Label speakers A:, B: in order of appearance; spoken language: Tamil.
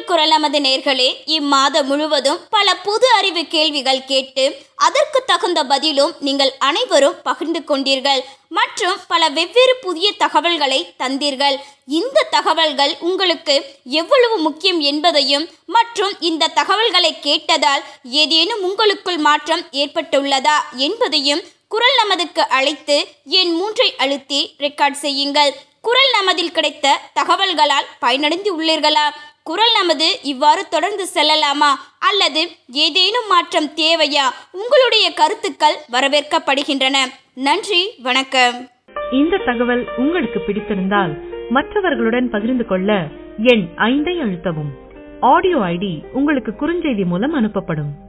A: குரல் நமது நேர்களே இம்மாதம் முழுவதும் பல புது அறிவு கேள்விகள் கேட்டு அதற்கு தகுந்த பதிலும் நீங்கள் அனைவரும் பகிர்ந்து கொண்டீர்கள் மற்றும் பல வெவ்வேறு புதிய தகவல்களை தந்தீர்கள் இந்த தகவல்கள் உங்களுக்கு எவ்வளவு முக்கியம் என்பதையும் மற்றும் இந்த தகவல்களை கேட்டதால் ஏதேனும் உங்களுக்குள் மாற்றம் ஏற்பட்டுள்ளதா என்பதையும் குரல் நமதுக்கு அழைத்து என் மூன்றை அழுத்தி ரெக்கார்ட் செய்யுங்கள் குரல் நமதில் கிடைத்த தகவல்களால் பயனடைந்து உள்ளீர்களா குரல் நமது இவ்வாறு தொடர்ந்து செல்லலாமா அல்லது ஏதேனும் மாற்றம் தேவையா உங்களுடைய கருத்துக்கள் வரவேற்கப்படுகின்றன நன்றி வணக்கம்
B: இந்த தகவல் உங்களுக்கு பிடித்திருந்தால் மற்றவர்களுடன் பகிர்ந்து கொள்ள எண் ஐந்தை அழுத்தவும் ஆடியோ ஐடி உங்களுக்கு குறுஞ்செய்தி மூலம் அனுப்பப்படும்